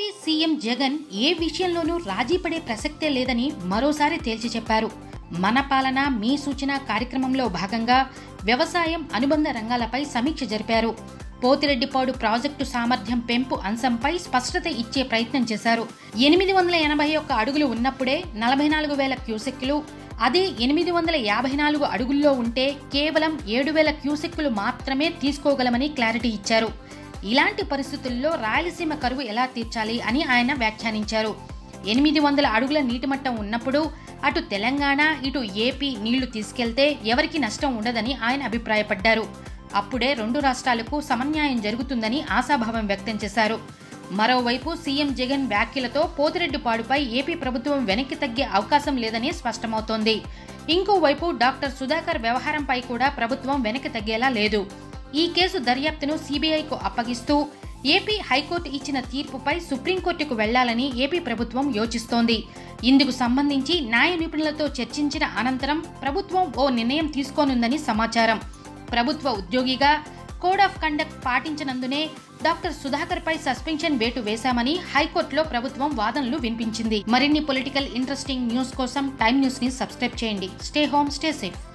AP CM Jagan ఏ విషయంలోనూ రాజీ పడే ప్రసక్తే లేదని మరోసారి తేల్చి చెప్పారు మన పాలన మీ సూచన కార్యక్రమంలో భాగంగా వ్యవసాయం అనుబంధ రంగాలపై సమీక్ష జరిపారు పోతిరెడ్డిపాడు ప్రాజెక్టు సామర్థ్యం పెంపు అంశంపై స్పష్టత ఇచ్చే ప్రయత్నం చేశారు ఎనిమిది వందల ఎనభై ఒక్క అడుగులు ఉన్నప్పుడే నలభై నాలుగు వేల క్యూసెక్కులు అదే ఎనిమిది వందల యాభై నాలుగు అడుగుల్లో ఉంటే కేవలం ఏడు వేల క్యూసెక్కులు మాత్రమే తీసుకోగలమని క్లారిటీ ఇచ్చారు ఇలాంటి పరిస్థితుల్లో రాయలసీమ కరువు ఎలా తీర్చాలి అని ఆయన వ్యాఖ్యానించారు ఎనిమిది వందల అడుగుల నీటి మట్టం ఉన్నప్పుడు అటు తెలంగాణ ఇటు ఏపీ నీళ్లు తీసుకెళ్తే ఎవరికి నష్టం ఉండదని ఆయన అభిప్రాయపడ్డారు అప్పుడే రెండు రాష్ట్రాలకు సమన్యాయం జరుగుతుందని ఆశాభావం వ్యక్తం చేశారు మరోవైపు సీఎం జగన్ వ్యాఖ్యలతో పోతిరెడ్డిపాడుపై ఏపీ ప్రభుత్వం వెనక్కి తగ్గే అవకాశం లేదని స్పష్టమవుతోంది ఇంకోవైపు డాక్టర్ సుధాకర్ వ్యవహారంపై కూడా ప్రభుత్వం వెనక్కి తగ్గేలా లేదు ఈ కేసు దర్యాప్తును సీబీఐకు అప్పగిస్తూ ఏపీ హైకోర్టు ఇచ్చిన తీర్పుపై సుప్రీంకోర్టుకు వెళ్లాలని ఏపీ ప్రభుత్వం యోచిస్తోంది ఇందుకు సంబంధించి న్యాయ నిపుణులతో చర్చించిన అనంతరం ప్రభుత్వం ఓ నిర్ణయం తీసుకోనుందని సమాచారం ప్రభుత్వ ఉద్యోగిగా కోడ్ ఆఫ్ కండక్ట్ పాటించనందునే డాక్టర్ సుధాకర్ పై సస్పెన్షన్ వేటు వేశామని హైకోర్టులో ప్రభుత్వం వాదనలు వినిపించింది మరిన్ని పొలిటికల్ ఇంట్రెస్టింగ్ న్యూస్ కోసం టైమ్ న్యూస్ ని సబ్స్క్రైబ్ చేయండి స్టే హోమ్ స్టే సేఫ్